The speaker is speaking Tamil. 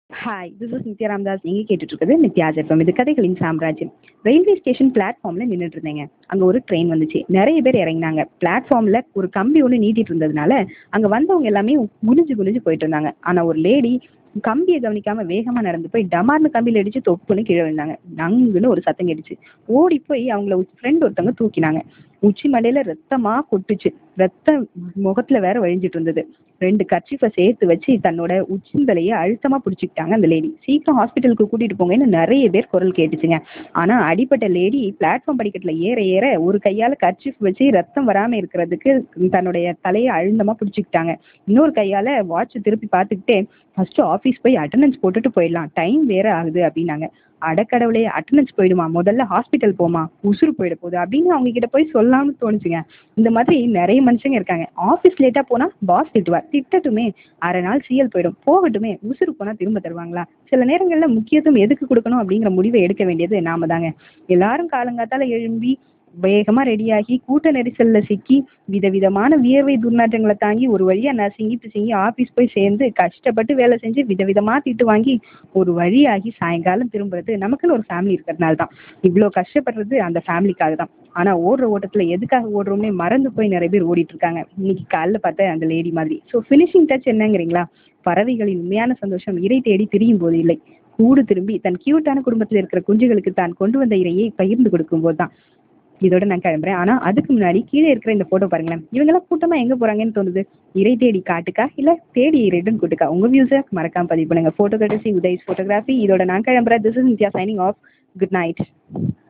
hi this is Nithya Ramdas நீங்கள் கேட்டுட்டு இருக்கிறது நித்யா ஜெஃபம் இது கதைகளின் சாம்ராஜ்யம் ரயில்வே ஸ்டேஷன் பிளாட்ஃபார்மில் நின்றுட்டு இருந்தேங்க அங்கே ஒரு ட்ரெயின் வந்துச்சு நிறைய பேர் இறங்கினாங்க பிளாட்ஃபார்மில் ஒரு கம்பி ஒன்று நீட்டிட்டு இருந்ததுனால அங்கே வந்தவங்க எல்லாமே குனிஞ்சு குனிஞ்சு போயிட்டு இருந்தாங்க ஆனால் ஒரு லேடி கம்பியை கவனிக்காம வேகமா நடந்து போய் டமார்னு கம்பியில அடிச்சு தொப்புன்னு கீழே விழுந்தாங்க நங்குன்னு ஒரு சத்தம் கேட்டுச்சு ஓடி போய் அவங்கள ஃப்ரெண்ட் ஒருத்தவங்க தூக்கினாங்க உச்சி மண்டையில ரத்தமா கொட்டுச்சு ரத்தம் முகத்துல வேற வழிஞ்சிட்டு இருந்தது ரெண்டு கர்ச்சிஃபை சேர்த்து வச்சு தன்னோட உச்சிந்தலையை அழுத்தமா பிடிச்சிக்கிட்டாங்க அந்த லேடி சீக்கிரம் ஹாஸ்பிட்டலுக்கு கூட்டிட்டு போங்கன்னு நிறைய பேர் குரல் கேட்டுச்சுங்க ஆனா அடிப்பட்ட லேடி பிளாட்ஃபார்ம் படிக்கட்டுல ஏற ஏற ஒரு கையால கர்ச்சிஃப் வச்சு ரத்தம் வராம இருக்கிறதுக்கு தன்னுடைய தலையை அழுந்தமா பிடிச்சிக்கிட்டாங்க இன்னொரு கையால வாட்ச் திருப்பி பார்த்துக்கிட்டே ஃபர்ஸ்ட் ஆஃபீஸ் போய் அட்டண்டன்ஸ் போட்டுட்டு போயிடலாம் டைம் வேற ஆகுது அப்படின்னாங்க அடக்கடவுளே அட்டண்டன்ஸ் போயிடுமா முதல்ல ஹாஸ்பிட்டல் போமா உசுறு போயிட போகுது அப்படின்னு அவங்க கிட்ட போய் சொல்லலாம்னு தோணுச்சுங்க இந்த மாதிரி நிறைய மனுஷங்க இருக்காங்க ஆஃபீஸ் லேட்டா போனா பாஸ் திட்டுவார் திட்டட்டுமே அரை நாள் சிஎல் போயிடும் போகட்டுமே உசுறு போனா திரும்ப தருவாங்களா சில நேரங்கள்ல முக்கியத்துவம் எதுக்கு கொடுக்கணும் அப்படிங்கிற முடிவை எடுக்க வேண்டியது நாம தாங்க எல்லாரும் காலங்காத்தால எழும்பி வேகமா ரெடியாகி கூட்ட நெரிசல்ல சிக்கி விதவிதமான வியர்வை துர்நாற்றங்களை தாங்கி ஒரு வழியா நசுங்கி பிசுங்கி ஆபீஸ் போய் சேர்ந்து கஷ்டப்பட்டு வேலை செஞ்சு விதவிதமா திட்டு வாங்கி ஒரு வழியாகி சாயங்காலம் திரும்புறது நமக்குன்னு ஒரு ஃபேமிலி இருக்கிறதுனால தான் இவ்வளோ கஷ்டப்படுறது அந்த ஃபேமிலிக்காக தான் ஆனா ஓடுற ஓட்டத்துல எதுக்காக ஓடுறோம்னே மறந்து போய் நிறைய பேர் ஓடிட்டு இருக்காங்க இன்னைக்கு காலைல பார்த்த அந்த லேடி மாதிரி ஸோ ஃபினிஷிங் டச் என்னங்கிறீங்களா பறவைகளின் உண்மையான சந்தோஷம் இறை தேடி திரியும் போது இல்லை கூடு திரும்பி தன் கியூட்டான குடும்பத்தில் இருக்கிற குஞ்சுகளுக்கு தான் கொண்டு வந்த இறையை பகிர்ந்து கொடுக்கும் போது தான் இதோட நான் கிளம்புறேன் ஆனா அதுக்கு முன்னாடி கீழே இருக்கிற இந்த போட்டோ பாருங்களேன் இவங்க எல்லாம் கூட்டமா எங்க போறாங்கன்னு தோணுது இறை தேடி காட்டுக்கா இல்ல தேடி ரிட்டன் கூட்டுக்கா உங்க வியூஸை மறக்காம பதிவு பண்ணுங்க போட்டோ கட்டசி உதய்ஸ் போட்டோகிராஃபி இதோட நான் கிளம்புறேன் this is Nithya signing off good night